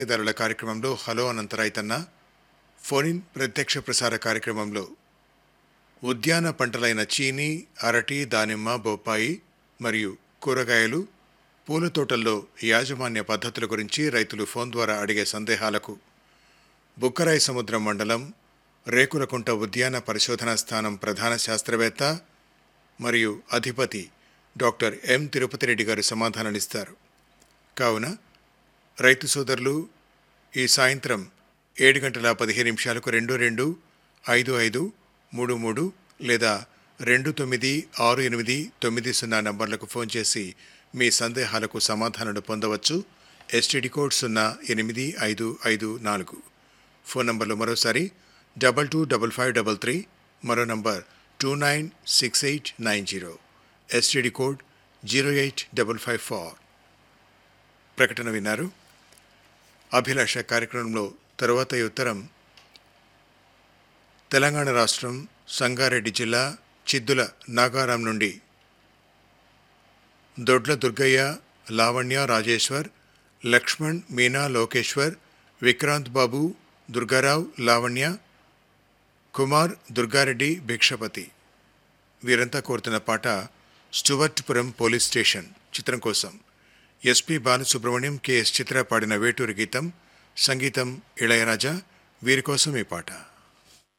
ఇతరుల కార్యక్రమంలో హలో అనంత రైతన్న ఫోన్ ఇన్ ప్రత్యక్ష ప్రసార కార్యక్రమంలో ఉద్యాన పంటలైన చీని అరటి దానిమ్మ బొప్పాయి మరియు కూరగాయలు పూల తోటల్లో యాజమాన్య పద్ధతుల గురించి రైతులు ఫోన్ ద్వారా అడిగే సందేహాలకు బుక్కరాయి సముద్రం మండలం రేకులకుంట ఉద్యాన పరిశోధనా స్థానం ప్రధాన శాస్త్రవేత్త మరియు అధిపతి డాక్టర్ ఎం తిరుపతి రెడ్డి గారు సమాధానాలిస్తారు కావున రైతు సోదరులు ఈ సాయంత్రం ఏడు గంటల పదిహేను నిమిషాలకు రెండు రెండు ఐదు ఐదు మూడు మూడు లేదా రెండు తొమ్మిది ఆరు ఎనిమిది తొమ్మిది సున్నా నంబర్లకు ఫోన్ చేసి మీ సందేహాలకు సమాధానాలు పొందవచ్చు ఎస్టీడీ కోడ్ సున్నా ఎనిమిది ఐదు ఐదు నాలుగు ఫోన్ నంబర్లు మరోసారి double two double five double three మరో number two nine six eight nine zero STD code zero eight double five four ప్రకటన విన్నారు అభిలాష కార్యక్రమంలో తరువాత ఈ ఉత్తరం తెలంగాణ రాష్ట్రం సంగారెడ్డి జిల్లా చిద్దుల నాగారాం నుండి దొడ్ల దుర్గయ్య లావణ్య రాజేశ్వర్ లక్ష్మణ్ మీనా లోకేశ్వర్ విక్రాంత్ బాబు దుర్గారావు లావణ్య కుమార్ దుర్గారెడ్డి భిక్షపతి వీరంతా కోరుతున్న పాట స్టువర్ట్పురం పోలీస్ స్టేషన్ చిత్రం కోసం ఎస్పి బాలసుబ్రహ్మణ్యం కెఎస్ చిత్ర పాడిన వేటూరి గీతం సంగీతం ఇళయరాజా వీరి కోసం ఈ పాట